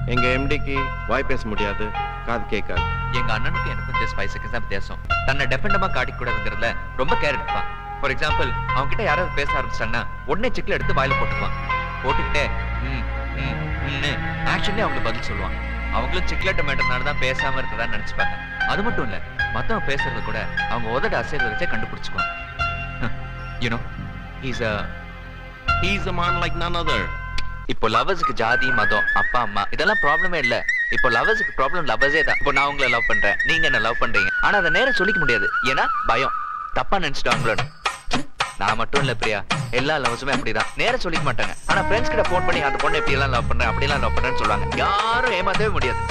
எங்க எம்டிக்கு வாய் பேச முடியாது காது கேட்காது எங்க அண்ணனுக்கு எனக்கும் ஜஸ்ட் ஃபைவ் செகண்ட்ஸ் தான் வித்தியாசம் தன்னை டெஃபெண்டமா காட்டிக்க கூடாதுங்கிறதுல ரொம்ப கேர் எடுப்பான் ஃபார் எக்ஸாம்பிள் அவங்க கிட்ட யாராவது பேச ஆரம்பிச்சிட்டாங்கன்னா உடனே சிக்கல எடுத்து வாயில போட்டுக்குவான் போட்டுக்கிட்டே ம் ம் ம்னு ஆக்ஷன்லேயே அவங்களுக்கு பதில் சொல்லுவான் அவங்களும் சிக்லெட் மேட்டர்னால தான் பேசாம இருக்கிறதா நினைச்சுப்பாங்க அது மட்டும் இல்ல மத்தவங்க பேசுறது கூட அவங்க உதட அசைறத வச்சே கண்டுபிடிச்சுக்குவான் you know he's a He's a man like none other. இப்போ லவர்ஸுக்கு ஜாதி மதம் அப்பா அம்மா இதெல்லாம் ப்ராப்ளமே இல்ல இப்போ லவர்ஸுக்கு ப்ராப்ளம் லவர்ஸே தான் இப்போ நான் உங்களை லவ் பண்றேன் நீங்க என்ன லவ் பண்றீங்க ஆனா அதை நேரம் சொல்லிக்க முடியாது ஏன்னா பயம் தப்பா நினைச்சிட்டாங்களோன்னு நான் மட்டும் இல்ல பிரியா எல்லா லவ்ஸுமே அப்படிதான் நேரம் சொல்லிக்க மாட்டாங்க ஆனா ஃப்ரெண்ட்ஸ் கிட்ட ஃபோன் பண்ணி அந்த பொண்ணு இப்படி எல்லாம் லவ் பண்றேன் அப்படி எல்லாம் லவ் பண்றேன்னு சொல்லுவாங்க யாரும் ஏமாத்தவே முடியாது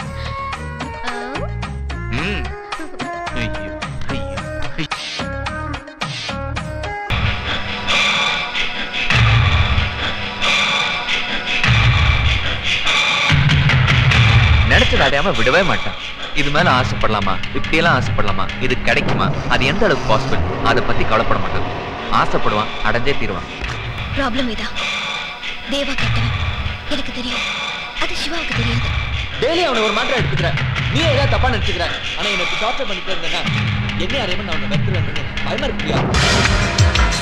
ம் ஐயோ ஐயோ ஐயோ. நினைச்சது அடையாம விடவே மாட்டான் இது மேல ஆசைப்படலாமா இப்படியெல்லாம் ஆசைப்படலாமா இது கிடைக்குமா அது எந்த அளவுக்கு பாசிபிள் அதை பத்தி கவலைப்பட மாட்டான் ஆசைப்படுவான் அடைஞ்சே தீருவான் ப்ராப்ளம் இதான் தேவா கெட்டவன் எனக்கு தெரியும் அது சிவாவுக்கு தெரியாது டெய்லி அவனை ஒரு மாத்திரை எடுத்துக்கிற நீ ஏதாவது தப்பா நினைச்சுக்கிற ஆனா எனக்கு டார்ச்சர் பண்ணிட்டு இருந்தேன்னா என்ன அறியாம நான் உன்னை வெறுத்துருவேன் பயமா இருக்கியா